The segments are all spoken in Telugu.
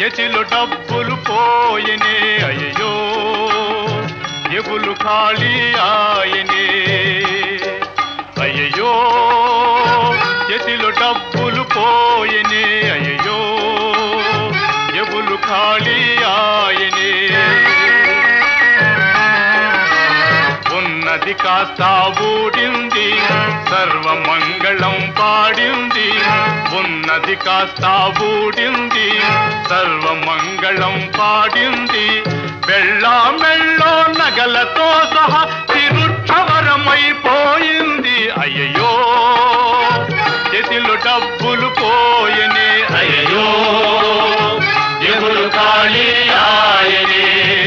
చేతిలో డబ్బులు పోయనే అయ్యో ఎగులు ఖాళీ ఆయనే అయ్యో చేతిలో డబ్బులు పోయనే అయ్యో ఎగులు ఖాళీ ఆయనే ఉన్నది కాస్త ఊడింది సర్వమంగళం పాడింది ఉన్నది కాస్త ఊడింది సర్వమంగళం పాడింది బెళ్ళా మెళ్ళో నగలతో సహా తిరుక్షవరమైపోయింది అయ్యయ్యో చేతిలో డబ్బులు పోయనే అయ్యయ్యో ఎగులు ఖాళీ ఆయనే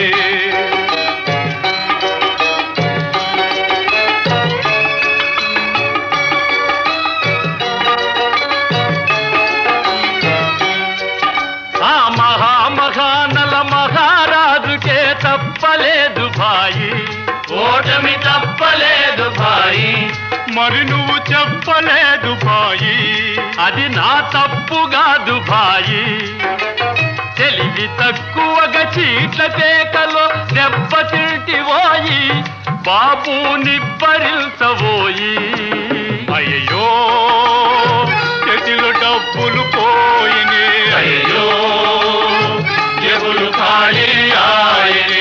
ఆ మహామహానల మహారాజుకే తప్పలేదు భాయి ఓటమి తప్పలేదు భాయి మరి నువ్వు చెప్పలేదు భాయి అది నా తప్పు కాదు భాయి తెలివి తక్కువగా చీట్ల పేకలో దెబ్బతింటివోయి బాబు నిబ్బరిల్సవోయి అయ్యో చేతిలో డబ్బులు పోయినే అయ్యో జగులు ఖాళీ ఆయనే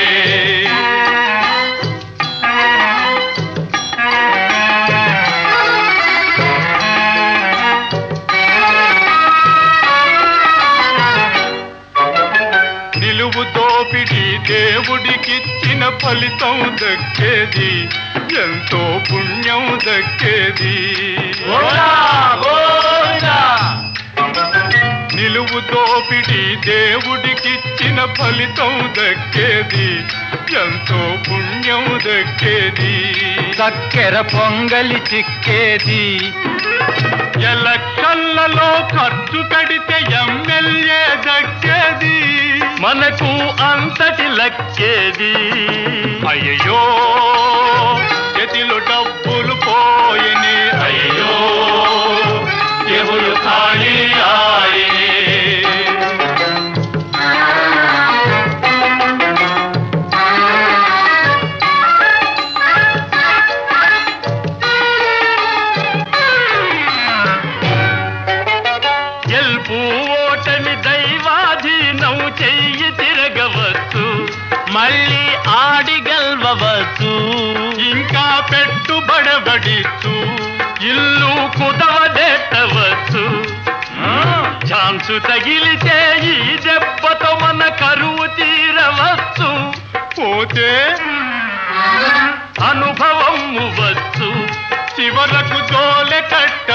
నిలువు దోపిడి దేవుడికిచ్చిన ఫలితం దక్కేది ఎంతో పుణ్యం దక్కేది నిలువు దోపిడి దేవుడికిచ్చిన ఫలితం దక్కేది ఎంతో పుణ్యం దక్కేది చక్కెర పొంగలి చిక్కేది ఎలక్షన్లలో ఖర్చు కడితే ఎమ్మెల్యే దక్కేది మనకు అంతటి లక్కేది అయ్యో చేతిలో డబ్బులు పోయని అయ్యో ఎవరు ఖాళీ ఆయనే గెలుపు ఓటమి దైవాధీనం చెయ్యి తిరగవచ్చు మళ్ళీ ఆడి గెలవవచ్చు ఇంకా పెట్టుబడబడిచ్చు ఇల్లు కుదవదెట్టవచ్చు ఛాన్సు తగిలితే ఈ దెబ్బతో మన కరువు తీరవచ్చు పోతే అనుభవం వచ్చు చివరకు జోలె కట్ట